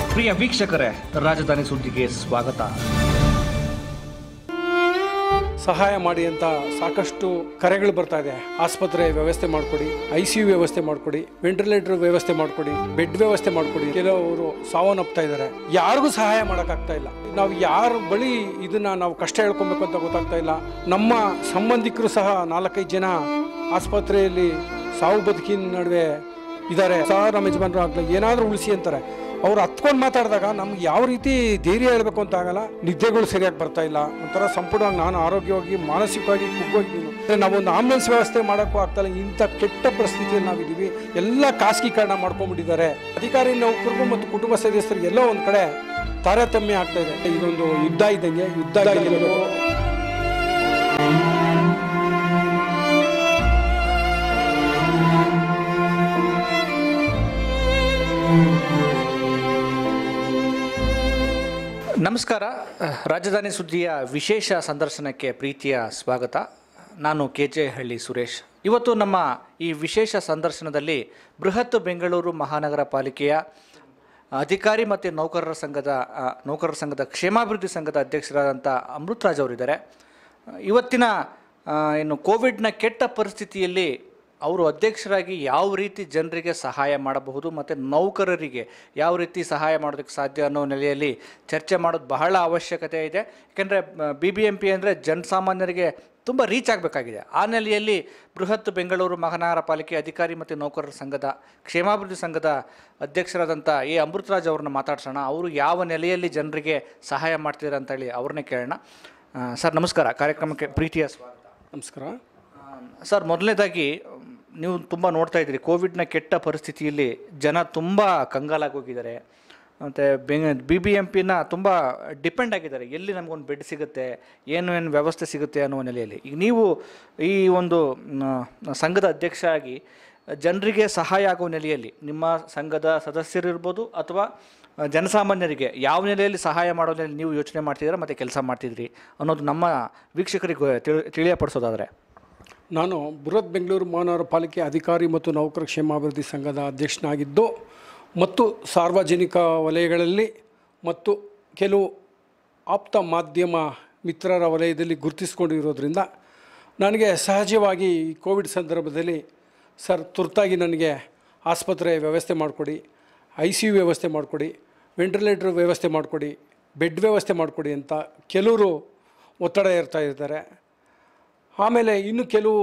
ಪ್ರಿಯ ವೀಕ್ಷಕರೇ ರಾಜಧಾನಿ ಸುದ್ದಿಗೆ ಸ್ವಾಗತ ಸಹಾಯ ಮಾಡಿ ಅಂತ ಸಾಕಷ್ಟು ಕರೆಗಳು ಬರ್ತಾ ಇದೆ ಆಸ್ಪತ್ರೆ ವ್ಯವಸ್ಥೆ ಮಾಡಿಕೊಡಿ ಐ ಸಿ ಯು ವ್ಯವಸ್ಥೆ ಮಾಡಿಕೊಡಿ ವೆಂಟಿಲೇಟರ್ ವ್ಯವಸ್ಥೆ ಮಾಡಿಕೊಡಿ ಬೆಡ್ ವ್ಯವಸ್ಥೆ ಮಾಡಿಕೊಡಿ ಕೆಲವರು ಸಾವನ್ನಪ್ತಾ ಇದ್ದಾರೆ ಯಾರಿಗೂ ಸಹಾಯ ಮಾಡೋಕ್ಕಾಗ್ತಾ ಇಲ್ಲ ನಾವು ಯಾರ ಬಳಿ ಇದನ್ನ ನಾವು ಕಷ್ಟ ಹೇಳ್ಕೊಬೇಕು ಅಂತ ಗೊತ್ತಾಗ್ತಾ ಇಲ್ಲ ನಮ್ಮ ಸಂಬಂಧಿಕರು ಸಹ ನಾಲ್ಕೈದು ಜನ ಆಸ್ಪತ್ರೆಯಲ್ಲಿ ಸಾವು ಬದುಕಿನ ನಡುವೆ ಇದ್ದಾರೆ ಸಹ ನಮ್ಮ ಯಜಮಾನರು ಆಗ್ಲಿ ಏನಾದರೂ ಉಳಿಸಿ ಅಂತಾರೆ ಅವ್ರು ಹತ್ಕೊಂಡು ಮಾತಾಡಿದಾಗ ನಮ್ಗೆ ಯಾವ ರೀತಿ ಧೈರ್ಯ ಹೇಳ್ಬೇಕು ಅಂತ ಆಗಲ್ಲ ನಿದ್ದೆಗಳು ಸರಿಯಾಗಿ ಬರ್ತಾ ಇಲ್ಲ ಒಂಥರ ಸಂಪೂರ್ಣವಾಗಿ ನಾನು ಆರೋಗ್ಯವಾಗಿ ಮಾನಸಿಕವಾಗಿ ಕುಗ್ಗೋಗಿದ್ದೀನಿ ಅಂದ್ರೆ ನಾವೊಂದು ಆಂಬುಲೆನ್ಸ್ ವ್ಯವಸ್ಥೆ ಮಾಡೋಕ್ಕೂ ಆಗ್ತಾ ಇಲ್ಲ ಇಂಥ ಕೆಟ್ಟ ಪರಿಸ್ಥಿತಿಯಲ್ಲಿ ನಾವಿದ್ದೀವಿ ಎಲ್ಲ ಖಾಸಗೀಕರಣ ಮಾಡ್ಕೊಂಡ್ಬಿಟ್ಟಿದ್ದಾರೆ ಅಧಿಕಾರಿ ನೌಕರರು ಮತ್ತು ಕುಟುಂಬ ಸದಸ್ಯರಿಗೆ ಎಲ್ಲೋ ಒಂದು ಕಡೆ ತಾರತಮ್ಯ ಆಗ್ತಾ ಇದೆ ಇದೊಂದು ಯುದ್ಧ ಇದ್ದಂಗೆ ಯುದ್ಧ ಗೆಲ್ಲಬೇಕು ನಮಸ್ಕಾರ ರಾಜಧಾನಿ ಸುದ್ದಿಯ ವಿಶೇಷ ಸಂದರ್ಶನಕ್ಕೆ ಪ್ರೀತಿಯ ಸ್ವಾಗತ ನಾನು ಕೆ ಜೆ ಹಳ್ಳಿ ಸುರೇಶ್ ಇವತ್ತು ನಮ್ಮ ಈ ವಿಶೇಷ ಸಂದರ್ಶನದಲ್ಲಿ ಬೃಹತ್ ಬೆಂಗಳೂರು ಮಹಾನಗರ ಪಾಲಿಕೆಯ ಅಧಿಕಾರಿ ಮತ್ತು ನೌಕರರ ಸಂಘದ ಆ, ನೌಕರರ ಸಂಘದ ಕ್ಷೇಮಾಭಿವೃದ್ಧಿ ಸಂಘದ ಅಧ್ಯಕ್ಷರಾದಂಥ ಅಮೃತರಾಜ್ ಅವರಿದ್ದಾರೆ ಇವತ್ತಿನ ಆ, ಏನು ಕೋವಿಡ್ನ ಕೆಟ್ಟ ಪರಿಸ್ಥಿತಿಯಲ್ಲಿ ಅವರು ಅಧ್ಯಕ್ಷರಾಗಿ ಯಾವ ರೀತಿ ಜನರಿಗೆ ಸಹಾಯ ಮಾಡಬಹುದು ಮತ್ತು ನೌಕರರಿಗೆ ಯಾವ ರೀತಿ ಸಹಾಯ ಮಾಡೋದಕ್ಕೆ ಸಾಧ್ಯ ಅನ್ನೋ ನೆಲೆಯಲ್ಲಿ ಚರ್ಚೆ ಮಾಡೋದು ಬಹಳ ಅವಶ್ಯಕತೆ ಇದೆ ಯಾಕೆಂದರೆ ಬಿ ಬಿ ಎಂ ಪಿ ಅಂದರೆ ಜನಸಾಮಾನ್ಯರಿಗೆ ತುಂಬ ರೀಚ್ ಆಗಬೇಕಾಗಿದೆ ಆ ನೆಲೆಯಲ್ಲಿ ಬೃಹತ್ ಬೆಂಗಳೂರು ಮಹಾನಗರ ಪಾಲಿಕೆ ಅಧಿಕಾರಿ ಮತ್ತು ನೌಕರರ ಸಂಘದ ಕ್ಷೇಮಾಭಿವೃದ್ಧಿ ಸಂಘದ ಅಧ್ಯಕ್ಷರಾದಂಥ ಎ ಅಮೃತರಾಜ್ ಅವ್ರನ್ನ ಮಾತಾಡ್ಸೋಣ ಅವರು ಯಾವ ನೆಲೆಯಲ್ಲಿ ಜನರಿಗೆ ಸಹಾಯ ಮಾಡ್ತಿದ್ದಾರೆ ಅಂತೇಳಿ ಅವ್ರನ್ನೇ ಕೇಳೋಣ ಆ, ಸರ್ ನಮಸ್ಕಾರ ಕಾರ್ಯಕ್ರಮಕ್ಕೆ ಪ್ರೀತಿಯ ಸ್ವಾಗತ ನಮಸ್ಕಾರ ಆ, ಸರ್ ಮೊದಲನೇದಾಗಿ ಮ್, ನೀವು ತುಂಬ ನೋಡ್ತಾ ಇದ್ದೀರಿ ಕೋವಿಡ್ನ ಕೆಟ್ಟ ಪರಿಸ್ಥಿತಿಯಲ್ಲಿ ಜನ ತುಂಬ ಕಂಗಾಲಾಗಿ ಹೋಗಿದ್ದಾರೆ ಮತ್ತು ಬೆಂಗ ಬಿ ಬಿ ಎಂ ಪಿನ ತುಂಬ ಡಿಪೆಂಡ್ ಆಗಿದ್ದಾರೆ ಎಲ್ಲಿ ನಮಗೊಂದು ಬೆಡ್ ಸಿಗುತ್ತೆ ಏನು ಏನು ವ್ಯವಸ್ಥೆ ಸಿಗುತ್ತೆ ಅನ್ನೋ ನೆಲೆಯಲ್ಲಿ ಈಗ ನೀವು ಈ ಒಂದು ಮ್, ಸಂಘದ ಅಧ್ಯಕ್ಷ ಆಗಿ ಜನರಿಗೆ ಸಹಾಯ ಆಗೋ ನೆಲೆಯಲ್ಲಿ ನಿಮ್ಮ ಸಂಘದ ಸದಸ್ಯರಿರ್ಬೋದು ಅಥವಾ ಜನಸಾಮಾನ್ಯರಿಗೆ ಯಾವ ನೆಲೆಯಲ್ಲಿ ಸಹಾಯ ಮಾಡೋ ನೆಲೆಯಲ್ಲಿ ನೀವು ಯೋಚನೆ ಮಾಡ್ತಿದ್ದೀರಾ ಮತ್ತು ಕೆಲಸ ಮಾಡ್ತಿದ್ರಿ ಅನ್ನೋದು ನಮ್ಮ ವೀಕ್ಷಕರಿಗೆ ತಿಳಿ ತಿಳಿಯಪಡಿಸೋದಾದರೆ ನಾನು ಬೃಹತ್ ಬೆಂಗಳೂರು ಮಹಾನಗರ ಪಾಲಿಕೆ ಅಧಿಕಾರಿ ಮತ್ತು ನೌಕರ ಕ್ಷೇಮಾಭಿವೃದ್ಧಿ ಸಂಘದ ಅಧ್ಯಕ್ಷನಾಗಿದ್ದು ಮತ್ತು ಸಾರ್ವಜನಿಕ ವಲಯಗಳಲ್ಲಿ ಮತ್ತು ಕೆಲವು ಆಪ್ತ ಮಾಧ್ಯಮ ಮಿತ್ರರ ವಲಯದಲ್ಲಿ ಗುರುತಿಸ್ಕೊಂಡಿರೋದ್ರಿಂದ ನನಗೆ ಸಹಜವಾಗಿ ಈ ಕೋವಿಡ್ ಸಂದರ್ಭದಲ್ಲಿ ಸರ್ ತುರ್ತಾಗಿ ನನಗೆ ಆಸ್ಪತ್ರೆ ವ್ಯವಸ್ಥೆ ಮಾಡಿಕೊಡಿ ಐ ಸಿ ಯು ವ್ಯವಸ್ಥೆ ಮಾಡಿಕೊಡಿ ವೆಂಟಿಲೇಟರ್ ವ್ಯವಸ್ಥೆ ಮಾಡಿಕೊಡಿ ಬೆಡ್ ವ್ಯವಸ್ಥೆ ಮಾಡಿಕೊಡಿ ಅಂತ ಕೆಲವರು ಒತ್ತಡ ಇರ್ತಾ ಇರ್ತಾರೆ ಆಮೇಲೆ ಇನ್ನು ಕೆಲವು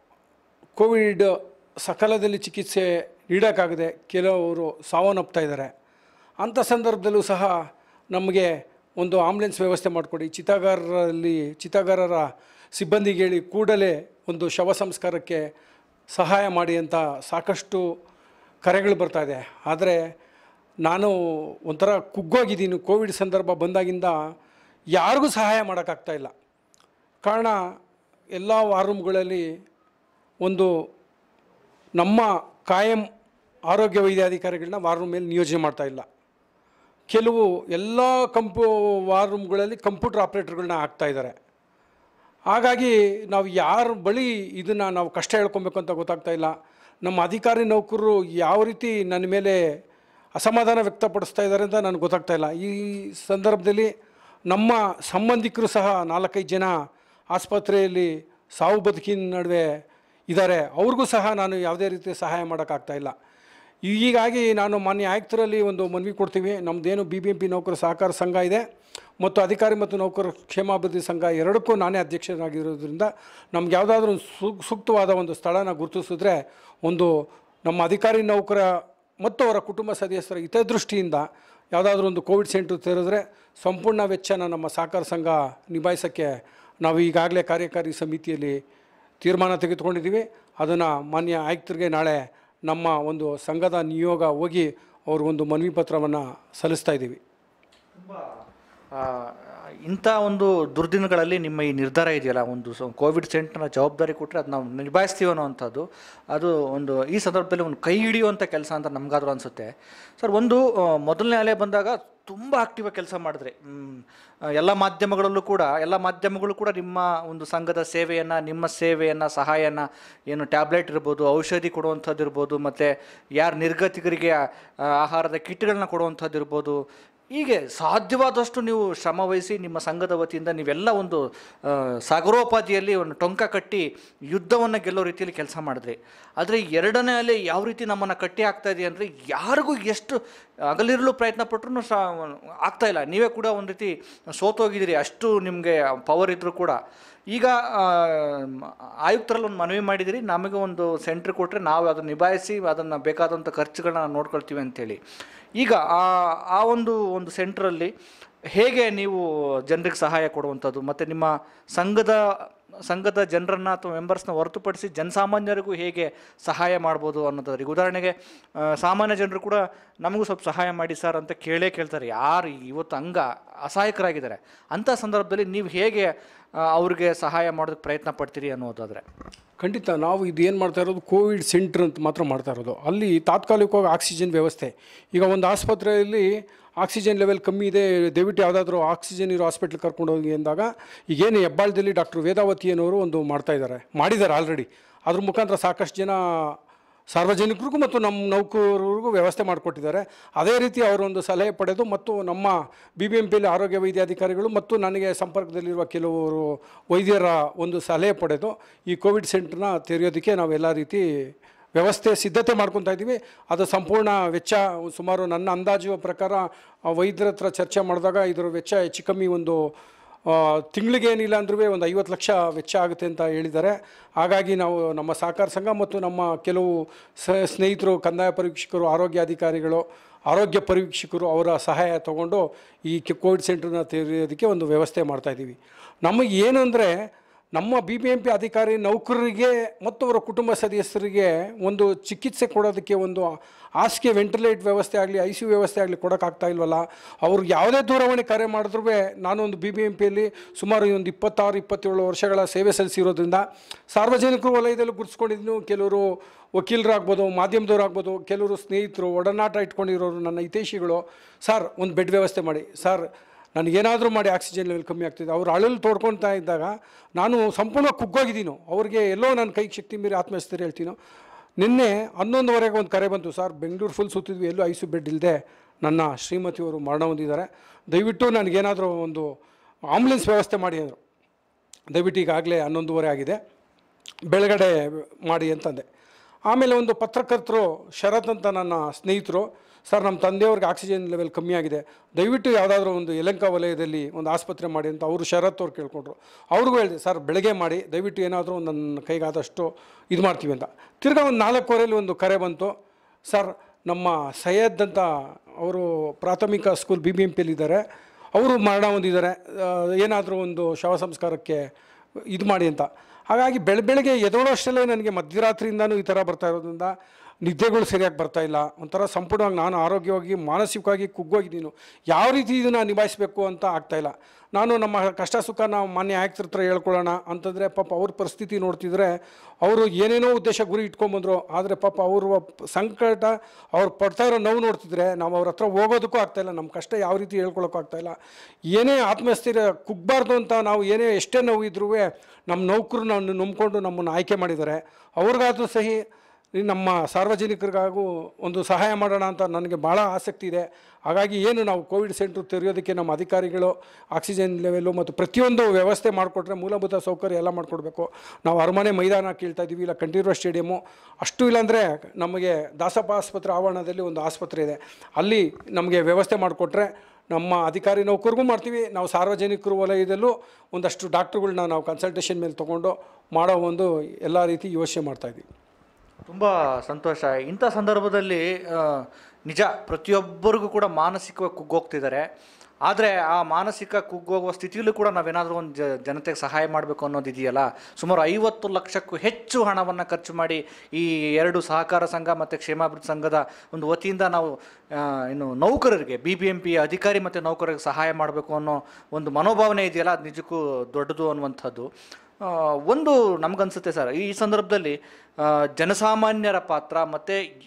ಕೋವಿಡ್ ಸಕಾಲದಲ್ಲಿ ಚಿಕಿತ್ಸೆ ನೀಡೋಕ್ಕಾಗದೆ ಕೆಲವರು ಸಾವನ್ನಪ್ತಾ ಇದ್ದಾರೆ ಅಂಥ ಸಂದರ್ಭದಲ್ಲೂ ಸಹ ನಮಗೆ ಒಂದು ಆಂಬುಲೆನ್ಸ್ ವ್ಯವಸ್ಥೆ ಮಾಡಿಕೊಡಿ ಚಿತಾಗಾರರಲ್ಲಿ ಚಿತಾಗಾರರ ಸಿಬ್ಬಂದಿಗೆ ಹೇಳಿ ಕೂಡಲೇ ಒಂದು ಶವ ಸಂಸ್ಕಾರಕ್ಕೆ ಸಹಾಯ ಮಾಡಿ ಅಂತ ಸಾಕಷ್ಟು ಕರೆಗಳು ಬರ್ತಾ ಇದೆ ಆದರೆ ನಾನು ಒಂಥರ ಕುಗ್ಗೋಗಿದ್ದೀನಿ ಕೋವಿಡ್ ಸಂದರ್ಭ ಬಂದಾಗಿಂದ ಯಾರಿಗೂ ಸಹಾಯ ಮಾಡೋಕ್ಕಾಗ್ತಾ ಇಲ್ಲ ಕಾರಣ ಎಲ್ಲ ವಾರ್ ರೂಮ್ಗಳಲ್ಲಿ ಒಂದು ನಮ್ಮ ಕಾಯಂ ಆರೋಗ್ಯ ವೈದ್ಯಾಧಿಕಾರಿಗಳನ್ನ ವಾರ್ ರೂಮ್ ಮೇಲೆ ನಿಯೋಜನೆ ಮಾಡ್ತಾ ಇಲ್ಲ ಕೆಲವು ಎಲ್ಲ ಕಂಪು ವಾರ್ ರೂಮ್ಗಳಲ್ಲಿ ಕಂಪ್ಯೂಟರ್ ಆಪ್ರೇಟರ್ಗಳನ್ನ ಹಾಕ್ತಾ ಇದ್ದಾರೆ ಹಾಗಾಗಿ ನಾವು ಯಾರ ಬಳಿ ಇದನ್ನು ನಾವು ಕಷ್ಟ ಹೇಳ್ಕೊಬೇಕು ಅಂತ ಗೊತ್ತಾಗ್ತಾ ಇಲ್ಲ ನಮ್ಮ ಅಧಿಕಾರಿ ನೌಕರರು ಯಾವ ರೀತಿ ನನ್ನ ಮೇಲೆ ಅಸಮಾಧಾನ ವ್ಯಕ್ತಪಡಿಸ್ತಾ ಇದ್ದಾರೆ ಅಂತ ನನಗೆ ಗೊತ್ತಾಗ್ತಾ ಇಲ್ಲ ಈ ಸಂದರ್ಭದಲ್ಲಿ ನಮ್ಮ ಸಂಬಂಧಿಕರು ಸಹ ನಾಲ್ಕೈದು ಜನ ಆಸ್ಪತ್ರೆಯಲ್ಲಿ ಸಾವು ಬದುಕಿನ ನಡುವೆ ಇದ್ದಾರೆ ಅವ್ರಿಗೂ ಸಹ ನಾನು ಯಾವುದೇ ರೀತಿ ಸಹಾಯ ಮಾಡೋಕ್ಕಾಗ್ತಾ ಇಲ್ಲ ಹೀಗಾಗಿ ನಾನು ಮಾನ್ಯ ಆಯುಕ್ತರಲ್ಲಿ ಒಂದು ಮನವಿ ಕೊಡ್ತೀವಿ ನಮ್ಮದೇನು ಬಿ ಬಿ ಎಂ ಪಿ ನೌಕರ ಸಹಕಾರ ಸಂಘ ಇದೆ ಮತ್ತು ಅಧಿಕಾರಿ ಮತ್ತು ನೌಕರ ಕ್ಷೇಮಾಭಿವೃದ್ಧಿ ಸಂಘ ಎರಡಕ್ಕೂ ನಾನೇ ಅಧ್ಯಕ್ಷರಾಗಿರೋದ್ರಿಂದ ನಮ್ಗೆ ಯಾವುದಾದ್ರೂ ಸೂಕ್ ಸೂಕ್ತವಾದ ಒಂದು ಸ್ಥಳನ ಗುರುತಿಸಿದ್ರೆ ಒಂದು ನಮ್ಮ ಅಧಿಕಾರಿ ನೌಕರ ಮತ್ತು ಅವರ ಕುಟುಂಬ ಸದಸ್ಯರ ಹಿತದೃಷ್ಟಿಯಿಂದ ಯಾವುದಾದ್ರೂ ಒಂದು ಕೋವಿಡ್ ಸೆಂಟರ್ ತೆರೆದ್ರೆ ಸಂಪೂರ್ಣ ವೆಚ್ಚನ ನಮ್ಮ ಸಹಕಾರ ಸಂಘ ನಿಭಾಯಿಸೋಕ್ಕೆ ನಾವು ಈಗಾಗಲೇ ಕಾರ್ಯಕಾರಿ ಸಮಿತಿಯಲ್ಲಿ ತೀರ್ಮಾನ ತೆಗೆದುಕೊಂಡಿದ್ದೀವಿ ಅದನ್ನು ಮಾನ್ಯ ಆಯುಕ್ತರಿಗೆ ನಾಳೆ ನಮ್ಮ ಒಂದು ಸಂಘದ ನಿಯೋಗ ಹೋಗಿ ಅವ್ರಿಗೊಂದು ಮನವಿ ಪತ್ರವನ್ನು ಸಲ್ಲಿಸ್ತಾ ಇದ್ದೀವಿ ಆ, ಇಂಥ ಒಂದು ದುರ್ದಿನಗಳಲ್ಲಿ ನಿಮ್ಮ ಈ ನಿರ್ಧಾರ ಇದೆಯಲ್ಲ ಒಂದು ಸ- ಕೋವಿಡ್ ಸೆಂಟರ್ನ ಜವಾಬ್ದಾರಿ ಕೊಟ್ಟರೆ ಅದು ನಾವು ನಿಭಾಯಿಸ್ತೀವಿ ಅನ್ನೋವಂಥದ್ದು ಅದು ಒಂದು ಈ ಸಂದರ್ಭದಲ್ಲಿ ಒಂದು ಕೈ ಹಿಡಿಯುವಂಥ ಕೆಲಸ ಅಂತ ನಮಗಾದ್ರೂ ಅನಿಸುತ್ತೆ ಸರ್ ಒಂದು ಆ, ಮೊದಲನೇ ಅಲೆ ಬಂದಾಗ ತುಂಬ ಆಕ್ಟಿವ್ ಕೆಲಸ ಮಾಡಿದ್ರಿ ಮ್, ಎಲ್ಲ ಮಾಧ್ಯಮಗಳಲ್ಲೂ ಕೂಡ ಎಲ್ಲ ಮಾಧ್ಯಮಗಳು ಕೂಡ ನಿಮ್ಮ ಒಂದು ಸಂಘದ ಸೇವೆಯನ್ನು ನಿಮ್ಮ ಸೇವೆಯನ್ನು ಸಹಾಯನ ಏನು ಟ್ಯಾಬ್ಲೆಟ್ ಇರ್ಬೋದು ಔಷಧಿ ಕೊಡುವಂಥದ್ದು ಇರ್ಬೋದು ಮತ್ತು ಯಾರು ನಿರ್ಗತಿಕರಿಗೆ ಆ, ಆಹಾರದ ಕಿಟ್ಗಳನ್ನ ಕೊಡುವಂಥದ್ದು ಇರ್ಬೋದು ಹೀಗೆ ಸಾಧ್ಯವಾದಷ್ಟು ನೀವು ಶ್ರಮ ವಹಿಸಿ ನಿಮ್ಮ ಸಂಘದ ವತಿಯಿಂದ ನೀವೆಲ್ಲ ಒಂದು ಆ, ಸಾಗರೋಪಾದಿಯಲ್ಲಿ ಒಂದು ಟೊಂಕ ಕಟ್ಟಿ ಯುದ್ಧವನ್ನು ಗೆಲ್ಲೋ ರೀತಿಯಲ್ಲಿ ಕೆಲಸ ಮಾಡಿದ್ರಿ ಆದರೆ ಎರಡನೇ ಅಲೆ ಯಾವ ರೀತಿ ನಮ್ಮನ್ನು ಕಟ್ಟಿ ಆಗ್ತಾ ಇದೆ ಅಂದರೆ ಯಾರಿಗೂ ಎಷ್ಟು ಅಗಲಿರಲು ಪ್ರಯತ್ನ ಪಟ್ಟರು ಸಹ ಆಗ್ತಾ ಇಲ್ಲ ನೀವೇ ಕೂಡ ಒಂದು ರೀತಿ ಸೋತೋಗಿದ್ದೀರಿ ಅಷ್ಟು ನಿಮಗೆ ಪವರ್ ಇದ್ದರೂ ಕೂಡ ಈಗ ಆ, ಆಯುಕ್ತರಲ್ಲಿ ಒಂದು ಮನವಿ ಮಾಡಿದಿರಿ ನಮಗೆ ಒಂದು ಸೆಂಟ್ರ್ ಕೊಟ್ಟರೆ ನಾವು ಅದನ್ನು ನಿಭಾಯಿಸಿ ಅದನ್ನು ಬೇಕಾದಂಥ ಖರ್ಚುಗಳನ್ನ ನಾವು ನೋಡ್ಕೊಳ್ತೀವಿ ಅಂತೇಳಿ ಈಗ ಆ ಆ ಒಂದು ಒಂದು ಸೆಂಟ್ರಲ್ಲಿ ಹೇಗೆ ನೀವು ಜನರಿಗೆ ಸಹಾಯ ಕೊಡುವಂಥದ್ದು ಮತ್ತು ನಿಮ್ಮ ಸಂಘದ ಸಂಘದ ಜನರನ್ನು ಅಥವಾ ಮೆಂಬರ್ಸ್ನ ಹೊರತುಪಡಿಸಿ ಜನಸಾಮಾನ್ಯರಿಗೂ ಹೇಗೆ ಸಹಾಯ ಮಾಡ್ಬೋದು ಅನ್ನೋದರಿಗೆ ಉದಾಹರಣೆಗೆ ಆ, ಸಾಮಾನ್ಯ ಜನರು ಕೂಡ ನಮಗೂ ಸ್ವಲ್ಪ ಸಹಾಯ ಮಾಡಿ ಸರ್ ಅಂತ ಕೇಳೇ ಕೇಳ್ತಾರೆ ಯಾರು ಇವತ್ತು ಅಂಗ ಅಸಹಾಯಕರಾಗಿದ್ದಾರೆ ಅಂಥ ಸಂದರ್ಭದಲ್ಲಿ ನೀವು ಹೇಗೆ ಆ, ಅವ್ರಿಗೆ ಸಹಾಯ ಮಾಡೋದಕ್ಕೆ ಪ್ರಯತ್ನ ಪಡ್ತೀರಿ ಅನ್ನೋದಾದರೆ ಖಂಡಿತ ನಾವು ಇದು ಏನು ಮಾಡ್ತಾ ಇರೋದು ಕೋವಿಡ್ ಸೆಂಟ್ರ್ ಅಂತ ಮಾತ್ರ ಮಾಡ್ತಾ ಇರೋದು ಅಲ್ಲಿ ತಾತ್ಕಾಲಿಕವಾಗಿ ಆಕ್ಸಿಜನ್ ವ್ಯವಸ್ಥೆ ಈಗ ಒಂದು ಆಸ್ಪತ್ರೆಯಲ್ಲಿ ಆಕ್ಸಿಜನ್ ಲೆವೆಲ್ ಕಮ್ಮಿ ಇದೆ ದಯವಿಟ್ಟು ಯಾವುದಾದ್ರೂ ಆಕ್ಸಿಜನ್ ಇರೋ ಹಾಸ್ಪಿಟ್ಲ್ ಕರ್ಕೊಂಡು ಹೋಗಿ ಅಂದಾಗ ಈಗೇನು ಹೆಬ್ಬಾಳದಲ್ಲಿ ಡಾಕ್ಟರ್ ವೇದಾವತಿ ಅನ್ನೋರು ಒಂದು ಮಾಡ್ತಾ ಇದ್ದಾರೆ ಮಾಡಿದ್ದಾರೆ ಆಲ್ರೆಡಿ ಅದ್ರ ಮುಖಾಂತರ ಸಾಕಷ್ಟು ಜನ ಸಾರ್ವಜನಿಕರಿಗೂ ಮತ್ತು ನಮ್ಮ ನೌಕರರಿಗೂ ವ್ಯವಸ್ಥೆ ಮಾಡಿಕೊಟ್ಟಿದ್ದಾರೆ ಅದೇ ರೀತಿ ಅವರೊಂದು ಸಲಹೆ ಪಡೆದು ಮತ್ತು ನಮ್ಮ ಬಿ ಬಿ ಎಂ ಪಿಯಲ್ಲಿ ಆರೋಗ್ಯ ವೈದ್ಯಾಧಿಕಾರಿಗಳು ಮತ್ತು ನನಗೆ ಸಂಪರ್ಕದಲ್ಲಿರುವ ಕೆಲವರು ವೈದ್ಯರ ಒಂದು ಸಲಹೆ ಪಡೆದು ಈ ಕೋವಿಡ್ ಸೆಂಟ್ರನ್ನ ತೆರೆಯೋದಕ್ಕೆ ನಾವು ಎಲ್ಲ ರೀತಿ ವ್ಯವಸ್ಥೆ ಸಿದ್ಧತೆ ಮಾಡ್ಕೊತಾ ಇದ್ದೀವಿ ಅದು ಸಂಪೂರ್ಣ ವೆಚ್ಚ ಸುಮಾರು ನನ್ನ ಅಂದಾಜು ಪ್ರಕಾರ ಆ ವೈದ್ಯರ ಹತ್ರ ಚರ್ಚೆ ಮಾಡಿದಾಗ ಇದರ ವೆಚ್ಚ ಹೆಚ್ಚು ಕಮ್ಮಿ ಒಂದು ಆ, ತಿಂಗಳಿಗೆ ಏನಿಲ್ಲ ಅಂದ್ರೂ ಒಂದು ಐವತ್ತು ಲಕ್ಷ ವೆಚ್ಚ ಆಗುತ್ತೆ ಅಂತ ಹೇಳಿದ್ದಾರೆ ಹಾಗಾಗಿ ನಾವು ನಮ್ಮ ಸಹಕಾರ ಸಂಘ ಮತ್ತು ನಮ್ಮ ಕೆಲವು ಸ ಸ್ನೇಹಿತರು ಕಂದಾಯ ಪರೀಕ್ಷಕರು ಆರೋಗ್ಯ ಅಧಿಕಾರಿಗಳು ಆರೋಗ್ಯ ಪರೀಕ್ಷಕರು ಅವರ ಸಹಾಯ ತಗೊಂಡು ಈ ಕೆ- ಕೋವಿಡ್ ಸೆಂಟ್ರನ್ನ ತೆರೆಯೋದಕ್ಕೆ ಒಂದು ವ್ಯವಸ್ಥೆ ಮಾಡ್ತಾಯಿದ್ದೀವಿ ನಮಗೆ ಏನಂದರೆ ನಮ್ಮ ಬಿ ಬಿ ಎಂ ಪಿ ಅಧಿಕಾರಿ ನೌಕರರಿಗೆ ಮತ್ತು ಅವರ ಕುಟುಂಬ ಸದಸ್ಯರಿಗೆ ಒಂದು ಚಿಕಿತ್ಸೆ ಕೊಡೋದಕ್ಕೆ ಒಂದು ಹಾಸಿಗೆ ವೆಂಟಿಲೇಟ್ ವ್ಯವಸ್ಥೆ ಆಗಲಿ ಐ ಸಿ ಯು ವ್ಯವಸ್ಥೆ ಆಗಲಿ ಕೊಡೋಕ್ಕಾಗ್ತಾ ಇಲ್ವಲ್ಲ ಅವ್ರು ಯಾವುದೇ ದೂರವಾಣಿ ಕರೆ ಮಾಡಿದ್ರೂ ನಾನೊಂದು ಬಿ ಬಿ ಎಂ ಪಿಯಲ್ಲಿ ಸುಮಾರು ಒಂದು ಇಪ್ಪತ್ತಾರು ಇಪ್ಪತ್ತೇಳು ವರ್ಷಗಳ ಸೇವೆ ಸಲ್ಲಿಸಿರೋದ್ರಿಂದ ಸಾರ್ವಜನಿಕರು ವಲಯದಲ್ಲಿ ಗುರುತಿಸ್ಕೊಂಡಿದ್ದು ಕೆಲವರು ವಕೀಲರಾಗ್ಬೋದು ಮಾಧ್ಯಮದವ್ರು ಆಗ್ಬೋದು ಕೆಲವರು ಸ್ನೇಹಿತರು ಒಡನಾಟ ಇಟ್ಕೊಂಡಿರೋರು ನನ್ನ ಹಿತೈಷಿಗಳು ಸರ್ ಒಂದು ಬೆಡ್ ವ್ಯವಸ್ಥೆ ಮಾಡಿ ಸರ್ ನನಗೇನಾದರೂ ಮಾಡಿ ಆಕ್ಸಿಜನ್ ಲೆವೆಲ್ ಕಮ್ಮಿ ಆಗ್ತಿದೆ ಅವ್ರು ಅಳಲು ತೋಡ್ಕೊಳ್ತಾ ಇದ್ದಾಗ ನಾನು ಸಂಪೂರ್ಣ ಕುಗ್ಗೋಗಿದ್ದೀನೋ ಅವ್ರಿಗೆ ಎಲ್ಲೋ ನನ್ನ ಕೈಗೆ ಶಕ್ತಿ ಮೀರಿ ಆತ್ಮಹತ್ಯೆ ಹೇಳ್ತೀನೋ ನಿನ್ನೆ ಹನ್ನೊಂದುವರೆಗೆ ಒಂದು ಕರೆ ಬಂತು ಸರ್ ಬೆಂಗಳೂರು ಫುಲ್ ಸುತ್ತಿದ್ವಿ ಎಲ್ಲೂ ಐಸು ಬೆಡ್ ಇಲ್ಲದೆ ನನ್ನ ಶ್ರೀಮತಿಯವರು ಮರಣ ಹೊಂದಿದ್ದಾರೆ ದಯವಿಟ್ಟು ನನಗೇನಾದರೂ ಒಂದು ಆಂಬುಲೆನ್ಸ್ ವ್ಯವಸ್ಥೆ ಮಾಡಿ ಅಂದರು ದಯವಿಟ್ಟು ಈಗಾಗಲೇ ಹನ್ನೊಂದುವರೆ ಆಗಿದೆ ಬೆಳಗಡೆ ಮಾಡಿ ಅಂತಂದೆ ಆಮೇಲೆ ಒಂದು ಪತ್ರಕರ್ತರು ಶರತ್ ಅಂತ ನನ್ನ ಸ್ನೇಹಿತರು ಸರ್ ನಮ್ಮ ತಂದೆಯವ್ರಿಗೆ ಆಕ್ಸಿಜನ್ ಲೆವೆಲ್ ಕಮ್ಮಿ ಆಗಿದೆ ದಯವಿಟ್ಟು ಯಾವುದಾದ್ರೂ ಒಂದು ಯಲಂಕ ವಲಯದಲ್ಲಿ ಒಂದು ಆಸ್ಪತ್ರೆ ಮಾಡಿ ಅಂತ ಅವರು ಶರತ್ ಅವ್ರು ಕೇಳ್ಕೊಂಡ್ರು ಅವ್ರಿಗೂ ಹೇಳಿದೆ ಸರ್ ಬೆಳಗ್ಗೆ ಮಾಡಿ ದಯವಿಟ್ಟು ಏನಾದರೂ ನನ್ನ ಕೈಗಾದಷ್ಟು ಇದು ಮಾಡ್ತೀವಿ ಅಂತ ತಿರ್ಗಾ ಒಂದು ನಾಲ್ಕೂವರೆಯಲ್ಲಿ ಒಂದು ಕರೆ ಬಂತು ಸರ್ ನಮ್ಮ ಸೈಯದ್ ಅಂತ ಅವರು ಪ್ರಾಥಮಿಕ ಸ್ಕೂಲ್ ಬಿ ಬಿ ಎಂ ಪಿಯಲ್ಲಿದ್ದಾರೆ ಅವರು ಮರಣ ಹೊಂದಿದ್ದಾರೆ ಏನಾದರೂ ಒಂದು ಶವ ಸಂಸ್ಕಾರಕ್ಕೆ ಇದು ಮಾಡಿ ಅಂತ ಹಾಗಾಗಿ ಬೆಳ ಬೆಳಗ್ಗೆ ಎದೋಳೋಷ್ಟಲ್ಲೇ ನನಗೆ ಮಧ್ಯರಾತ್ರಿಯಿಂದನೂ ಈ ಥರ ಬರ್ತಾ ಇರೋದ್ರಿಂದ ನಿದ್ದೆಗಳು ಸರಿಯಾಗಿ ಬರ್ತಾ ಇಲ್ಲ ಒಂಥರ ಸಂಪೂರ್ಣವಾಗಿ ನಾನು ಆರೋಗ್ಯವಾಗಿ ಮಾನಸಿಕವಾಗಿ ಕುಗ್ಗೋಗಿದ್ದೀನಿ ಯಾವ ರೀತಿ ಇದನ್ನು ನಿಭಾಯಿಸಬೇಕು ಅಂತ ಆಗ್ತಾಯಿಲ್ಲ ನಾನು ನಮ್ಮ ಕಷ್ಟ ಸುಖ ನಾವು ಮಾನ್ಯ ಆಯುಕ್ತರ ಹತ್ರ ಹೇಳ್ಕೊಳ್ಳೋಣ ಅಂತಂದರೆ ಪಾಪ ಅವ್ರ ಪರಿಸ್ಥಿತಿ ನೋಡ್ತಿದ್ರೆ ಅವರು ಏನೇನೋ ಉದ್ದೇಶ ಗುರಿ ಇಟ್ಕೊಂಬಂದರು ಆದರೆ ಪಾಪ ಅವ್ರ ಸಂಕಟ ಅವ್ರು ಪಡ್ತಾ ಇರೋ ನೋವು ನೋಡ್ತಿದ್ರೆ ನಾವು ಅವ್ರ ಹತ್ರ ಹೋಗೋದಕ್ಕೂ ಆಗ್ತಾಯಿಲ್ಲ ನಮ್ಮ ಕಷ್ಟ ಯಾವ ರೀತಿ ಹೇಳ್ಕೊಳಕ್ಕೂ ಆಗ್ತಾಯಿಲ್ಲ ಏನೇ ಆತ್ಮಸ್ಥೈರ್ಯ ಕುಗ್ಬಾರ್ದು ಅಂತ ನಾವು ಏನೇ ಎಷ್ಟೇ ನೋವು ಇದ್ರೂ ನಮ್ಮ ನೌಕರು ನಾವು ನಂಬ್ಕೊಂಡು ನಮ್ಮನ್ನು ಆಯ್ಕೆ ಮಾಡಿದ್ದಾರೆ ಅವ್ರಿಗಾದ್ರೂ ಸಹಿ ಈ ನಮ್ಮ ಸಾರ್ವಜನಿಕರಿಗಾಗೂ ಒಂದು ಸಹಾಯ ಮಾಡೋಣ ಅಂತ ನನಗೆ ಭಾಳ ಆಸಕ್ತಿ ಇದೆ ಹಾಗಾಗಿ ಏನು ನಾವು ಕೋವಿಡ್ ಸೆಂಟ್ರ್ ತೆರೆಯೋದಕ್ಕೆ ನಮ್ಮ ಅಧಿಕಾರಿಗಳು ಆಕ್ಸಿಜನ್ ಲೆವೆಲು ಮತ್ತು ಪ್ರತಿಯೊಂದು ವ್ಯವಸ್ಥೆ ಮಾಡಿಕೊಟ್ರೆ ಮೂಲಭೂತ ಸೌಕರ್ಯ ಎಲ್ಲ ಮಾಡಿಕೊಡ್ಬೇಕು ನಾವು ಅರಮನೆ ಮೈದಾನ ಕೇಳ್ತಾ ಇದ್ದೀವಿ ಇಲ್ಲ ಕಂಠೀರವ ಸ್ಟೇಡಿಯಮ್ಮು ಅಷ್ಟು ಇಲ್ಲಾಂದರೆ ನಮಗೆ ದಾಸಪ್ಪ ಆಸ್ಪತ್ರೆ ಆವರಣದಲ್ಲಿ ಒಂದು ಆಸ್ಪತ್ರೆ ಇದೆ ಅಲ್ಲಿ ನಮಗೆ ವ್ಯವಸ್ಥೆ ಮಾಡಿಕೊಟ್ರೆ ನಮ್ಮ ಅಧಿಕಾರಿ ನೌಕರಿಗೂ ಮಾಡ್ತೀವಿ ನಾವು ಸಾರ್ವಜನಿಕರು ವಲಯದಲ್ಲೂ ಒಂದಷ್ಟು ಡಾಕ್ಟ್ರುಗಳ್ನ ನಾವು ಕನ್ಸಲ್ಟೇಷನ್ ಮೇಲೆ ತೊಗೊಂಡು ಮಾಡೋ ಒಂದು ಎಲ್ಲ ರೀತಿ ಯೋಚನೆ ಮಾಡ್ತಾಯಿದ್ದೀವಿ ತುಂಬ ಸಂತೋಷ ಇಂಥ ಸಂದರ್ಭದಲ್ಲಿ ಆ, ನಿಜ ಪ್ರತಿಯೊಬ್ಬರಿಗೂ ಕೂಡ ಮಾನಸಿಕವಾಗಿ ಕುಗ್ಗೋಗ್ತಿದ್ದಾರೆ ಆದರೆ ಆ ಮಾನಸಿಕ ಕುಗ್ಗೋಗುವ ಸ್ಥಿತಿಯಲ್ಲೂ ಕೂಡ ನಾವೇನಾದರೂ ಒಂದು ಜ ಜನತೆಗೆ ಸಹಾಯ ಮಾಡಬೇಕು ಅನ್ನೋದು ಇದೆಯಲ್ಲ ಸುಮಾರು ಐವತ್ತು ಲಕ್ಷಕ್ಕೂ ಹೆಚ್ಚು ಹಣವನ್ನು ಖರ್ಚು ಮಾಡಿ ಈ ಎರಡು ಸಹಕಾರ ಸಂಘ ಮತ್ತು ಕ್ಷೇಮಾಭಿವೃದ್ಧಿ ಸಂಘದ ಒಂದು ವತಿಯಿಂದ ನಾವು ಆ, ಇನ್ನು ನೌಕರರಿಗೆ ಬಿ ಬಿ ಎಂ ಪಿ ಅಧಿಕಾರಿ ಮತ್ತು ನೌಕರರಿಗೆ ಸಹಾಯ ಮಾಡಬೇಕು ಅನ್ನೋ ಒಂದು ಮನೋಭಾವನೆ ಇದೆಯಲ್ಲ ಅದು ನಿಜಕ್ಕೂ ದೊಡ್ಡದು ಅನ್ನುವಂಥದ್ದು ಆ, ಒಂದು ನಮಗನ್ಸುತ್ತೆ ಸರ್ ಈ ಸಂದರ್ಭದಲ್ಲಿ ಆ, ಜನಸಾಮಾನ್ಯರ ಪಾತ್ರ ಮತ್ತು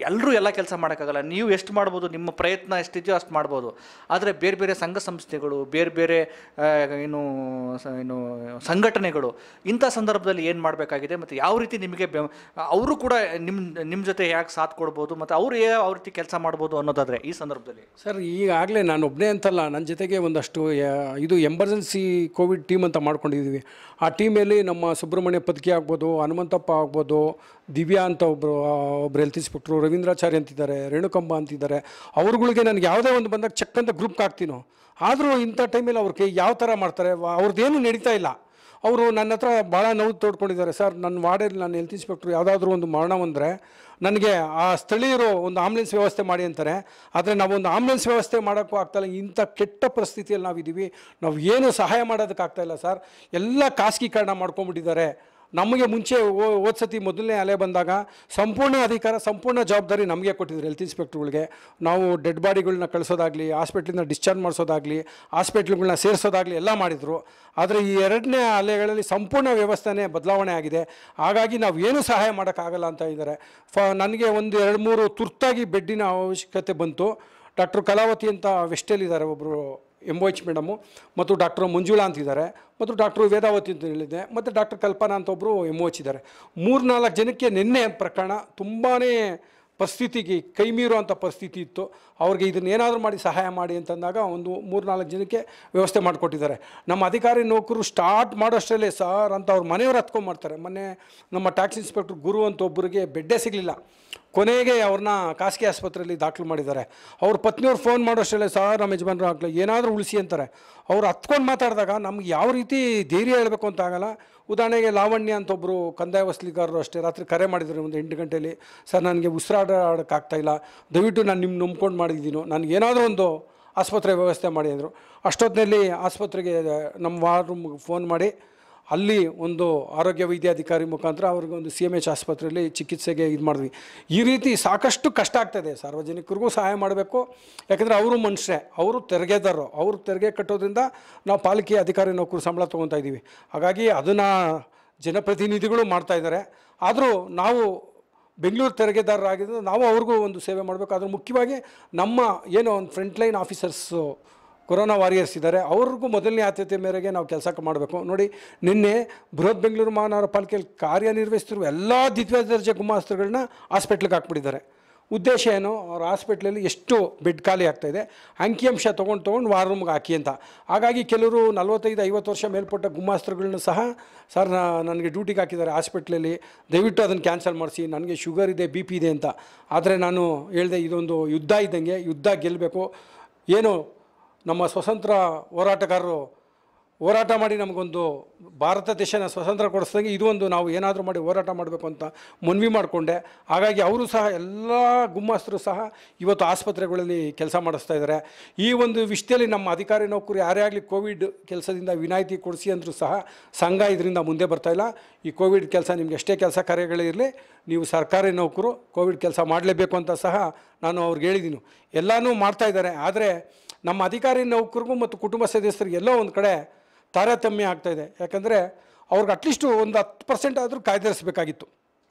ಎಲ್ಲರೂ ಎಲ್ಲ ಕೆಲಸ ಮಾಡೋಕ್ಕಾಗಲ್ಲ ನೀವು ಎಷ್ಟು ಮಾಡ್ಬೋದು ನಿಮ್ಮ ಪ್ರಯತ್ನ ಎಷ್ಟಿದೆಯೋ ಅಷ್ಟು ಮಾಡ್ಬೋದು ಆದರೆ ಬೇರೆ ಬೇರೆ ಸಂಘ ಸಂಸ್ಥೆಗಳು ಬೇರೆ ಬೇರೆ ಆ, ಏನು ಸ- ಏನು ಸಂಘಟನೆಗಳು ಇಂಥ ಸಂದರ್ಭದಲ್ಲಿ ಏನು ಮಾಡಬೇಕಾಗಿದೆ ಮತ್ತು ಯಾವ ರೀತಿ ನಿಮಗೆ ಬೆ ಅವರು ಕೂಡ ನಿಮ್ಮ ನಿಮ್ಮ ಜೊತೆ ಯಾಕೆ ಸಾಥ್ ಕೊಡ್ಬೋದು ಮತ್ತು ಅವರು ಯಾವ ರೀತಿ ಕೆಲಸ ಮಾಡ್ಬೋದು ಅನ್ನೋದಾದರೆ ಈ ಸಂದರ್ಭದಲ್ಲಿ ಸರ್ ಈಗಾಗಲೇ ನಾನು ಒಬ್ಬನೇ ಅಂತಲ್ಲ ನನ್ನ ಜೊತೆಗೆ ಒಂದಷ್ಟು ಯಾ- ಇದು ಎಮರ್ಜೆನ್ಸಿ ಕೋವಿಡ್ ಟೀಮ್ ಅಂತ ಮಾಡ್ಕೊಂಡಿದ್ದೀವಿ ಆ ಟೀಮಲ್ಲಿ ನಮ್ಮ ಸುಬ್ರಹ್ಮಣ್ಯ ಪತ್ಕಿ ಆಗ್ಬೋದು ಹನುಮಂತಪ್ಪ ಆಗ್ಬೋದು ದಿವ್ಯಾ ಅಂತ ಒಬ್ಬರು ಒಬ್ರು ಹೆಲ್ತ್ ಇನ್ಸ್ಪೆಕ್ಟ್ರು ರವೀಂದ್ರಾಚಾರ್ಯ ಅಂತಿದ್ದಾರೆ ರೇಣುಕಂಬ ಅಂತಿದ್ದಾರೆ ಅವ್ರುಗಳಿಗೆ ನನಗೆ ಯಾವುದೇ ಒಂದು ಬಂದಾಗ ಚೆಕ್ ಅಂತ ಗ್ರೂಪ್ಗೆ ಹಾಕ್ತೀನೋ ಆದರೂ ಇಂಥ ಟೈಮಲ್ಲಿ ಅವ್ರಿಗೆ ಯಾವ ಥರ ಮಾಡ್ತಾರೆ ವ- ಅವ್ರದ್ದೇನು ನಡೀತಾ ಇಲ್ಲ ಅವರು ನನ್ನ ಹತ್ರ ಭಾಳ ನೋವು ತೋಡ್ಕೊಂಡಿದ್ದಾರೆ ಸರ್ ನನ್ನ ವಾರ್ಡಲ್ಲಿ ನಾನು ಹೆಲ್ತ್ ಇನ್ಸ್ಪೆಕ್ಟ್ರು ಯಾವುದಾದ್ರೂ ಒಂದು ಮರಣ ಬಂದರೆ ನನಗೆ ಆ ಸ್ಥಳೀಯರು ಒಂದು ಆಂಬುಲೆನ್ಸ್ ವ್ಯವಸ್ಥೆ ಮಾಡಿ ಅಂತಾರೆ ಆದರೆ ನಾವೊಂದು ಆಂಬುಲೆನ್ಸ್ ವ್ಯವಸ್ಥೆ ಮಾಡೋಕ್ಕೂ ಆಗ್ತಾಯಿಲ್ಲ ಇಂಥ ಕೆಟ್ಟ ಪರಿಸ್ಥಿತಿಯಲ್ಲಿ ನಾವಿದ್ದೀವಿ ನಾವು ಏನು ಸಹಾಯ ಮಾಡೋದಕ್ಕಾಗ್ತಾ ಇಲ್ಲ ಸರ್ ಎಲ್ಲ ಖಾಸಗೀಕರಣ ಮಾಡ್ಕೊಂಬಿಟ್ಟಿದ್ದಾರೆ ನಮಗೆ ಮುಂಚೆ ಓ- ಹೋದ್ ಸತಿ ಮೊದಲನೇ ಅಲೆ ಬಂದಾಗ ಸಂಪೂರ್ಣ ಅಧಿಕಾರ ಸಂಪೂರ್ಣ ಜವಾಬ್ದಾರಿ ನಮಗೆ ಕೊಟ್ಟಿದ್ರು ಹೆಲ್ತ್ ಇನ್ಸ್ಪೆಕ್ಟ್ರುಗಳಿಗೆ ನಾವು ಡೆಡ್ ಬಾಡಿಗಳನ್ನ ಕಳಿಸೋದಾಗಲಿ ಹಾಸ್ಪಿಟ್ಲಿಂದ ಡಿಸ್ಚಾರ್ಜ್ ಮಾಡಿಸೋದಾಗಲಿ ಹಾಸ್ಪಿಟ್ಲ್ಗಳನ್ನ ಸೇರಿಸೋದಾಗಲಿ ಎಲ್ಲ ಮಾಡಿದರು ಆದರೆ ಈ ಎರಡನೇ ಅಲೆಗಳಲ್ಲಿ ಸಂಪೂರ್ಣ ವ್ಯವಸ್ಥೆನೇ ಬದಲಾವಣೆ ಆಗಿದೆ ಹಾಗಾಗಿ ನಾವು ಏನು ಸಹಾಯ ಮಾಡೋಕ್ಕಾಗಲ್ಲ ಅಂತ ಇದ್ದಾರೆ ಫ ನನಗೆ ಒಂದು ಎರಡು ಮೂರು ತುರ್ತಾಗಿ ಬೆಡ್ಡಿನ ಅವಶ್ಯಕತೆ ಬಂತು ಡಾಕ್ಟರ್ ಕಲಾವತಿ ಅಂತ ವೆಸ್ಟಲ್ಲಿದ್ದಾರೆ ಒಬ್ಬರು ಎಂ ಒ ಎಚ್ ಮೇಡಮು ಮತ್ತು ಡಾಕ್ಟರ್ ಮಂಜುಳಾ ಅಂತಿದ್ದಾರೆ ಮತ್ತು ಡಾಕ್ಟರ್ ವೇದಾವತಿ ಅಂತ ಹೇಳಿದೆ ಮತ್ತು ಡಾಕ್ಟರ್ ಕಲ್ಪನಾ ಅಂತ ಒಬ್ಬರು ಎಂ ಒ ಎಚ್ ಇದ್ದಾರೆ ಮೂರು ನಾಲ್ಕು ಜನಕ್ಕೆ ನಿನ್ನೆ ಪ್ರಕರಣ ತುಂಬಾ ಪರಿಸ್ಥಿತಿಗೆ ಕೈ ಮೀರುವಂಥ ಪರಿಸ್ಥಿತಿ ಇತ್ತು ಅವ್ರಿಗೆ ಇದನ್ನ ಏನಾದರೂ ಮಾಡಿ ಸಹಾಯ ಮಾಡಿ ಅಂತಂದಾಗ ಒಂದು ಮೂರು ನಾಲ್ಕು ಜನಕ್ಕೆ ವ್ಯವಸ್ಥೆ ಮಾಡಿಕೊಟ್ಟಿದ್ದಾರೆ ನಮ್ಮ ಅಧಿಕಾರಿ ನೌಕರು ಸ್ಟಾರ್ಟ್ ಮಾಡೋಷ್ಟರಲ್ಲೇ ಸರ್ ಅಂತ ಅವ್ರ ಮನೆಯವ್ರು ಹತ್ಕೊಂಡ್ಮಾಡ್ತಾರೆ ಮೊನ್ನೆ ನಮ್ಮ ಟ್ಯಾಕ್ಸ್ ಇನ್ಸ್ಪೆಕ್ಟರ್ ಗುರು ಅಂತ ಒಬ್ಬರಿಗೆ ಬೆಡ್ಡೇ ಸಿಗಲಿಲ್ಲ ಕೊನೆಗೆ ಅವ್ರನ್ನ ಖಾಸಗಿ ಆಸ್ಪತ್ರೆಯಲ್ಲಿ ದಾಖಲು ಮಾಡಿದ್ದಾರೆ ಅವ್ರ ಪತ್ನಿಯವ್ರು ಫೋನ್ ಮಾಡೋಷ್ಟರಲ್ಲೇ ಸರ್ ನಮ್ಮ ಯಜಮಾನರು ಆಗಲಿ ಏನಾದರೂ ಉಳಿಸಿ ಅಂತಾರೆ ಅವ್ರು ಹತ್ಕೊಂಡು ಮಾತಾಡಿದಾಗ ನಮ್ಗೆ ಯಾವ ರೀತಿ ಧೈರ್ಯ ಹೇಳಬೇಕು ಅಂತ ಆಗಲ್ಲ ಉದಾಹರಣೆಗೆ ಲಾವಣ್ಯ ಅಂತ ಒಬ್ಬರು ಕಂದಾಯ ವಸೂಲಿಗಾರರು ಅಷ್ಟೇ ರಾತ್ರಿ ಕರೆ ಮಾಡಿದ್ರು ಒಂದು ಎಂಟು ಗಂಟೆಯಲ್ಲಿ ಸರ್ ನನಗೆ ಉಸಿರಾಡೋಕ್ಕಾಗ್ತಾಯಿಲ್ಲ ದಯವಿಟ್ಟು ನಾನು ನಿಮ್ಮ ನಂಬ್ಕೊಂಡು ಮಾಡಿದ್ದೀನೋ ನನಗೆ ಏನಾದರೂ ಒಂದು ಆಸ್ಪತ್ರೆ ವ್ಯವಸ್ಥೆ ಮಾಡಿ ಅಂದರು ಅಷ್ಟೊತ್ತಿನಲ್ಲಿ ಆಸ್ಪತ್ರೆಗೆ ನಮ್ಮ ವಾರ್ ರೂಮ್ಗೆ ಫೋನ್ ಮಾಡಿ ಅಲ್ಲಿ ಒಂದು ಆರೋಗ್ಯ ವೈದ್ಯಾಧಿಕಾರಿ ಮುಖಾಂತರ ಅವ್ರಿಗೆ ಒಂದು ಸಿ ಎಮ್ ಎಚ್ ಆಸ್ಪತ್ರೆಯಲ್ಲಿ ಚಿಕಿತ್ಸೆಗೆ ಇದು ಮಾಡಿದ್ವಿ ಈ ರೀತಿ ಸಾಕಷ್ಟು ಕಷ್ಟ ಆಗ್ತದೆ ಸಾರ್ವಜನಿಕರಿಗೂ ಸಹಾಯ ಮಾಡಬೇಕು ಯಾಕಂದರೆ ಅವರು ಮನುಷ್ಯರೇ ಅವರು ತೆರಿಗೆದಾರರು ಅವರು ತೆರಿಗೆ ಕಟ್ಟೋದ್ರಿಂದ ನಾವು ಪಾಲಿಕೆ ಅಧಿಕಾರಿ ನೌಕರು ಸಂಬಳ ತೊಗೊತಾ ಇದ್ದೀವಿ ಹಾಗಾಗಿ ಅದನ್ನು ಜನಪ್ರತಿನಿಧಿಗಳು ಮಾಡ್ತಾ ಇದ್ದಾರೆ ಆದರೂ ನಾವು ಬೆಂಗಳೂರು ತೆರಿಗೆದಾರರಾಗಿದ್ದು ನಾವು ಅವ್ರಿಗೂ ಒಂದು ಸೇವೆ ಮಾಡಬೇಕು ಅದ್ರ ಮುಖ್ಯವಾಗಿ ನಮ್ಮ ಏನೋ ಒಂದು ಫ್ರಂಟ್ಲೈನ್ ಆಫೀಸರ್ಸು ಕೊರೋನಾ ವಾರಿಯರ್ಸ್ ಇದ್ದಾರೆ ಅವ್ರಿಗೂ ಮೊದಲನೇ ಆದ್ಯತೆ ಮೇರೆಗೆ ನಾವು ಕೆಲಸ ಮಾಡಬೇಕು ನೋಡಿ ನಿನ್ನೆ ಬೃಹತ್ ಬೆಂಗಳೂರು ಮಹಾನಗರ ಪಾಲಿಕೆಯಲ್ಲಿ ಕಾರ್ಯನಿರ್ವಹಿಸ್ತಿರುವ ಎಲ್ಲ ದ್ವಿತೀಯ ದರ್ಜೆ ಗುಮಾಸ್ತರುಗಳನ್ನ ಹಾಸ್ಪಿಟ್ಲಿಗೆ ಹಾಕ್ಬಿಟ್ಟಿದ್ದಾರೆ ಉದ್ದೇಶ ಏನು ಅವ್ರ ಹಾಸ್ಪಿಟ್ಲಲ್ಲಿ ಎಷ್ಟು ಬೆಡ್ ಖಾಲಿ ಆಗ್ತಾಯಿದೆ ಅಂಕಿಅಂಶ ತೊಗೊಂಡು ತೊಗೊಂಡು ವಾರ ರೂಮ್ಗೆ ಹಾಕಿ ಅಂತ ಹಾಗಾಗಿ ಕೆಲವರು ನಲ್ವತ್ತೈದು ಐವತ್ತು ವರ್ಷ ಮೇಲ್ಪಟ್ಟ ಗುಮಾಸ್ತರುಗಳನ್ನ ಸಹ ಸರ್ ನಾ- ನನಗೆ ಡ್ಯೂಟಿಗೆ ಹಾಕಿದ್ದಾರೆ ಹಾಸ್ಪಿಟ್ಲಲ್ಲಿ ದಯವಿಟ್ಟು ಅದನ್ನು ಕ್ಯಾನ್ಸಲ್ ಮಾಡಿಸಿ ನನಗೆ ಶುಗರ್ ಇದೆ ಬಿ ಪಿ ಇದೆ ಅಂತ ಆದರೆ ನಾನು ಹೇಳಿದೆ ಇದೊಂದು ಯುದ್ಧ ಇದ್ದಂಗೆ ಯುದ್ಧ ಗೆಲ್ಲಬೇಕು ಏನು ನಮ್ಮ ಸ್ವತಂತ್ರ ಹೋರಾಟಗಾರರು ಹೋರಾಟ ಮಾಡಿ ನಮಗೊಂದು ಭಾರತ ದೇಶನ ಸ್ವತಂತ್ರ ಕೊಡಿಸ್ದಂಗೆ ಇದು ಒಂದು ನಾವು ಏನಾದರೂ ಮಾಡಿ ಹೋರಾಟ ಮಾಡಬೇಕು ಅಂತ ಮನವಿ ಮಾಡಿಕೊಂಡೆ ಹಾಗಾಗಿ ಅವರು ಸಹ ಎಲ್ಲ ಗುಮ್ಮಸ್ತರು ಸಹ ಇವತ್ತು ಆಸ್ಪತ್ರೆಗಳಲ್ಲಿ ಕೆಲಸ ಮಾಡಿಸ್ತಾ ಇದ್ದಾರೆ ಈ ಒಂದು ವಿಷಯದಲ್ಲಿ ನಮ್ಮ ಅಧಿಕಾರಿ ನೌಕರು ಯಾರೇ ಆಗಲಿ ಕೋವಿಡ್ ಕೆಲಸದಿಂದ ವಿನಾಯಿತಿ ಕೊಡಿಸಿ ಅಂದರೂ ಸಹ ಸಂಘ ಇದರಿಂದ ಮುಂದೆ ಬರ್ತಾ ಇಲ್ಲ ಈ ಕೋವಿಡ್ ಕೆಲಸ ನಿಮ್ಗೆ ಎಷ್ಟೇ ಕೆಲಸ ಕಾರ್ಯಗಳಿರಲಿ ನೀವು ಸರ್ಕಾರಿ ನೌಕರು ಕೋವಿಡ್ ಕೆಲಸ ಮಾಡಲೇಬೇಕು ಅಂತ ಸಹ ನಾನು ಅವ್ರಿಗೆ ಹೇಳಿದ್ದೀನಿ ಎಲ್ಲನೂ ಮಾಡ್ತಾ ಇದ್ದಾರೆ ಆದರೆ ನಮ್ಮ ಅಧಿಕಾರಿ ನೌಕರಿಗೂ ಮತ್ತು ಕುಟುಂಬ ಸದಸ್ಯರಿಗೆ ಎಲ್ಲೋ ಒಂದು ಕಡೆ ತಾರತಮ್ಯ ಆಗ್ತಾಯಿದೆ ಯಾಕಂದರೆ ಅವ್ರಿಗೆ ಅಟ್ಲೀಸ್ಟು ಒಂದು ಹತ್ತು ಪರ್ಸೆಂಟ್ ಆದರೂ ಕಾಯ್ದಿರಿಸಬೇಕಾಗಿತ್ತು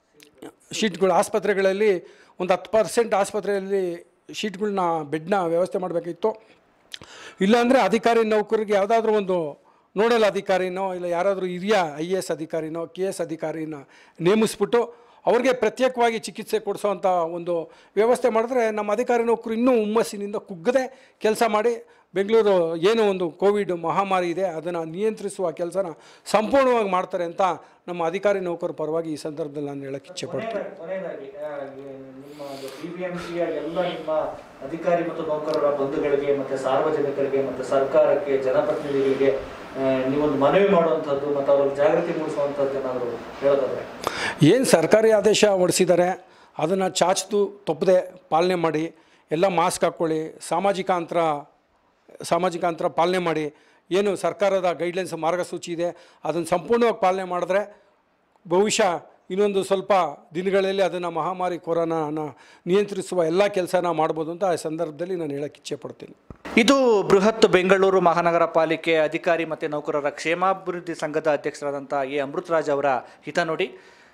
ಶೀಟ್ಗಳು ಆಸ್ಪತ್ರೆಗಳಲ್ಲಿ ಒಂದು ಹತ್ತು ಪರ್ಸೆಂಟ್ ಆಸ್ಪತ್ರೆಯಲ್ಲಿ ಶೀಟ್ಗಳನ್ನ ಬೆಡ್ನ ವ್ಯವಸ್ಥೆ ಮಾಡಬೇಕಿತ್ತು ಇಲ್ಲಾಂದರೆ ಅಧಿಕಾರಿ ನೌಕರಿಗೆ ಯಾವುದಾದ್ರೂ ಒಂದು ನೋಡಲ್ ಅಧಿಕಾರಿನೋ ಇಲ್ಲ ಯಾರಾದರೂ ಹಿರಿಯ ಐ ಎ ಎಸ್ ಅಧಿಕಾರಿನೋ ಕೆ ಎಸ್ ಅಧಿಕಾರಿನ ನೇಮಿಸ್ಬಿಟ್ಟು ಅವ್ರಿಗೆ ಪ್ರತ್ಯೇಕವಾಗಿ ಚಿಕಿತ್ಸೆ ಕೊಡಿಸೋವಂಥ ಒಂದು ವ್ಯವಸ್ಥೆ ಮಾಡಿದ್ರೆ ನಮ್ಮ ಅಧಿಕಾರಿ ನೌಕರು ಇನ್ನೂ ಹುಮ್ಮಸ್ಸಿನಿಂದ ಕುಗ್ಗದೆ ಕೆಲಸ ಮಾಡಿ ಬೆಂಗಳೂರು ಏನು ಒಂದು ಕೋವಿಡ್ ಮಹಾಮಾರಿ ಇದೆ ಅದನ್ನು ನಿಯಂತ್ರಿಸುವ ಕೆಲಸನ ಸಂಪೂರ್ಣವಾಗಿ ಮಾಡ್ತಾರೆ ಅಂತ ನಮ್ಮ ಅಧಿಕಾರಿ ನೌಕರ ಪರವಾಗಿ ಈ ಸಂದರ್ಭದಲ್ಲಿ ನಾನು ಹೇಳಕ್ಕೆ ಇಚ್ಛೆ ಪಡ್ತೀನಿ ಕೊನೆಯದಾಗಿ ಆ, ಈ ನಿಮ್ಮ ಬಿಬಿಎಂಪಿಯ ಎಲ್ಲ ನಿಮ್ಮ ಅಧಿಕಾರಿ ಮತ್ತು ನೌಕರರ ಬಂಧುಗಳಿಗೆ ಮತ್ತೆ ಸಾರ್ವಜನಿಕರಿಗೆ ಮತ್ತೆ ಸರ್ಕಾರಕ್ಕೆ ಜನಪ್ರತಿನಿಧಿಗಳಿಗೆ ಆ, ನೀವೊಂದು ಮನವಿ ಮಾಡುವಂಥದ್ದು ಮತ್ತು ಅವ್ರಿಗೆ ಜಾಗೃತಿ ಮೂಡಿಸುವಂಥದ್ದು ಏನಾದರೂ ಹೇಳೋದಾದ್ರೆ ಏನು ಸರ್ಕಾರಿ ಆದೇಶ ಹೊಡಿಸಿದ್ದಾರೆ ಅದನ್ನು ಚಾಚ್ದು ತಪ್ಪದೆ ಪಾಲನೆ ಮಾಡಿ ಎಲ್ಲ ಮಾಸ್ಕ್ ಹಾಕ್ಕೊಳ್ಳಿ ಸಾಮಾಜಿಕ ಅಂತರ ಸಾಮಾಜಿಕ ಅಂತರ ಪಾಲನೆ ಮಾಡಿ ಏನು ಸರ್ಕಾರದ ಗೈಡ್ಲೈನ್ಸ್ ಮಾರ್ಗಸೂಚಿ ಇದೆ ಅದನ್ನು ಸಂಪೂರ್ಣವಾಗಿ ಪಾಲನೆ ಮಾಡಿದ್ರೆ ಬಹುಶಃ ಇನ್ನೊಂದು ಸ್ವಲ್ಪ ದಿನಗಳಲ್ಲಿ ಅದನ್ನು ಮಹಾಮಾರಿ ಕೊರೋನಾನ ನಿಯಂತ್ರಿಸುವ ಎಲ್ಲ ಕೆಲಸನ ಮಾಡ್ಬೋದು ಅಂತ ಆ ಸಂದರ್ಭದಲ್ಲಿ ನಾನು ಹೇಳಕ್ಕೆ ಇಚ್ಛೆ ಪಡ್ತೀನಿ ಇದು ಬೃಹತ್ ಬೆಂಗಳೂರು ಮಹಾನಗರ ಪಾಲಿಕೆ ಅಧಿಕಾರಿ ಮತ್ತು ನೌಕರರ ಕ್ಷೇಮಾಭಿವೃದ್ಧಿ ಸಂಘದ ಅಧ್ಯಕ್ಷರಾದಂಥ ಎ ಅಮೃತರಾಜ್ ಅವರ ಹಿತ ನೋಡಿ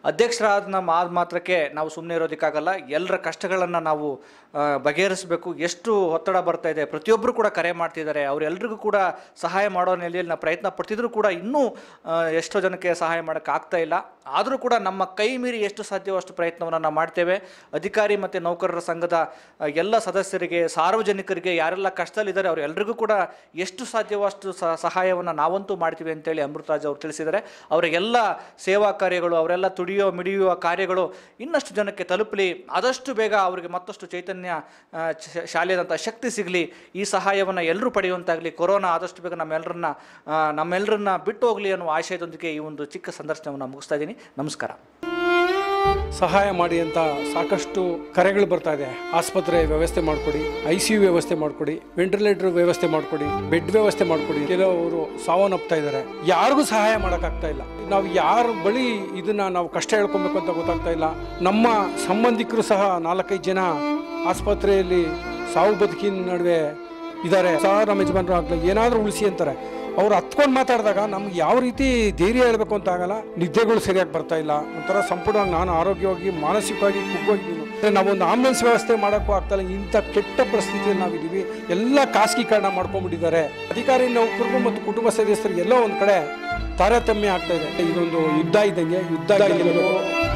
ಅಧ್ಯಕ್ಷರಾದ ನಮ್ಮ ಆದ ಮಾತ್ರಕ್ಕೆ ನಾವು ಸುಮ್ಮನೆ ಇರೋದಕ್ಕಾಗಲ್ಲ ಎಲ್ಲರ ಕಷ್ಟಗಳನ್ನು ನಾವು ಆ, ಬಗೆಹರಿಸಬೇಕು ಎಷ್ಟು ಒತ್ತಡ ಬರ್ತಾ ಇದೆ ಪ್ರತಿಯೊಬ್ಬರು ಕೂಡ ಕರೆ ಮಾಡ್ತಿದ್ದಾರೆ ಅವರೆಲ್ಲರಿಗೂ ಕೂಡ ಸಹಾಯ ಮಾಡೋ ನೆಲೆಯಲ್ಲಿ ನಾವು ಪ್ರಯತ್ನ ಪಡ್ತಿದ್ರು ಕೂಡ ಇನ್ನೂ ಆ, ಎಷ್ಟೋ ಜನಕ್ಕೆ ಸಹಾಯ ಮಾಡೋಕ್ಕೆ ಆಗ್ತಾ ಇಲ್ಲ ಆದರೂ ಕೂಡ ನಮ್ಮ ಕೈ ಮೀರಿ ಎಷ್ಟು ಸಾಧ್ಯವೋ ಅಷ್ಟು ಪ್ರಯತ್ನವನ್ನು ನಾವು ಮಾಡ್ತೇವೆ ಅಧಿಕಾರಿ ಮತ್ತು ನೌಕರರ ಸಂಘದ ಆ, ಎಲ್ಲ ಸದಸ್ಯರಿಗೆ ಸಾರ್ವಜನಿಕರಿಗೆ ಯಾರೆಲ್ಲ ಕಷ್ಟದಲ್ಲಿದ್ದಾರೆ ಅವರೆಲ್ಲರಿಗೂ ಕೂಡ ಎಷ್ಟು ಸಾಧ್ಯವೋ ಅಷ್ಟು ಸ- ಸಹಾಯವನ್ನು ನಾವಂತೂ ಮಾಡ್ತೀವಿ ಅಂತೇಳಿ ಅಮೃತರಾಜ್ ಅವರು ತಿಳಿಸಿದ್ದಾರೆ ಅವರ ಎಲ್ಲ ಸೇವಾ ಕಾರ್ಯಗಳು ಅವರೆಲ್ಲ ತುಡಿಯೋ ಮಿಡಿಯುವ ಕಾರ್ಯಗಳು ಇನ್ನಷ್ಟು ಜನಕ್ಕೆ ತಲುಪಲಿ ಆದಷ್ಟು ಬೇಗ ಅವರಿಗೆ ಮತ್ತಷ್ಟು ಚೈತನ್ಯ ಆ, ಶ- ಶಾಲೆಯಾದಂಥ ಶಕ್ತಿ ಸಿಗಲಿ ಈ ಸಹಾಯವನ್ನು ಎಲ್ಲರೂ ಪಡೆಯುವಂತಾಗಲಿ ಕೊರೋನಾ ಆದಷ್ಟು ಬೇಗ ನಮ್ಮೆಲ್ಲರನ್ನ ಆ, ನಮ್ಮೆಲ್ಲರನ್ನ ಬಿಟ್ಟು ಹೋಗಲಿ ಅನ್ನೋ ಆಶಯದೊಂದಿಗೆ ಈ ಒಂದು ಚಿಕ್ಕ ಸಂದರ್ಶನವನ್ನು ಮುಗಿಸ್ತಾ ಇದ್ದೀನಿ ನಮಸ್ಕಾರ ಸಹಾಯ ಮಾಡಿ ಅಂತ ಸಾಕಷ್ಟು ಕರೆಗಳು ಬರ್ತಾ ಇದೆ ಆಸ್ಪತ್ರೆ ವ್ಯವಸ್ಥೆ ಮಾಡಿಕೊಡಿ ಐ ಸಿ ಯು ವ್ಯವಸ್ಥೆ ಮಾಡಿಕೊಡಿ ವೆಂಟಿಲೇಟರ್ ವ್ಯವಸ್ಥೆ ಮಾಡಿಕೊಡಿ ಬೆಡ್ ವ್ಯವಸ್ಥೆ ಮಾಡಿಕೊಡಿ ಕೆಲವರು ಸಾವನ್ನಪ್ತಾ ಇದ್ದಾರೆ ಯಾರಿಗೂ ಸಹಾಯ ಮಾಡೋಕ್ಕಾಗ್ತಾ ಇಲ್ಲ ನಾವು ಯಾರ ಬಳಿ ಇದನ್ನ ನಾವು ಕಷ್ಟ ಹೇಳ್ಕೊಬೇಕು ಅಂತ ಗೊತ್ತಾಗ್ತಾ ಇಲ್ಲ ನಮ್ಮ ಸಂಬಂಧಿಕರು ಸಹ ನಾಲ್ಕೈದು ಜನ ಆಸ್ಪತ್ರೆಯಲ್ಲಿ ಸಾವು ಬದುಕಿನ ನಡುವೆ ಇದ್ದಾರೆ ಸಹ ನಮ್ಮ ಯಜಮಾನರು ಆಗ್ಲಿ ಏನಾದರೂ ಉಳಿಸಿ ಅಂತಾರೆ ಅವ್ರು ಹತ್ಕೊಂಡು ಮಾತಾಡಿದಾಗ ನಮ್ಗೆ ಯಾವ ರೀತಿ ಧೈರ್ಯ ಹೇಳ್ಬೇಕು ಅಂತ ಆಗಲ್ಲ ನಿದ್ದೆಗಳು ಸರಿಯಾಗಿ ಬರ್ತಾ ಇಲ್ಲ ಒಂಥರ ಸಂಪೂರ್ಣವಾಗಿ ನಾನು ಆರೋಗ್ಯವಾಗಿ ಮಾನಸಿಕವಾಗಿ ಕುಗ್ಗೋಗಿದ್ದೀನಿ ನಾವೊಂದು ಆಂಬುಲೆನ್ಸ್ ವ್ಯವಸ್ಥೆ ಮಾಡೋಕ್ಕೂ ಆಗ್ತಾ ಇಲ್ಲ ಇಂಥ ಕೆಟ್ಟ ಪರಿಸ್ಥಿತಿಯಲ್ಲಿ ನಾವಿದ್ದೀವಿ ಎಲ್ಲ ಖಾಸಗೀಕರಣ ಮಾಡ್ಕೊಂಡ್ಬಿಟ್ಟಿದ್ದಾರೆ ಅಧಿಕಾರಿ ನೌಕರರು ಮತ್ತು ಕುಟುಂಬ ಸದಸ್ಯರಿಗೆ ಎಲ್ಲೋ ಒಂದು ಕಡೆ ತಾರತಮ್ಯ ಆಗ್ತಾ ಇದೆ ಇದೊಂದು ಯುದ್ಧ ಇದ್ದಂಗೆ ಯುದ್ಧ ಗೆಲ್ಲಬೇಕು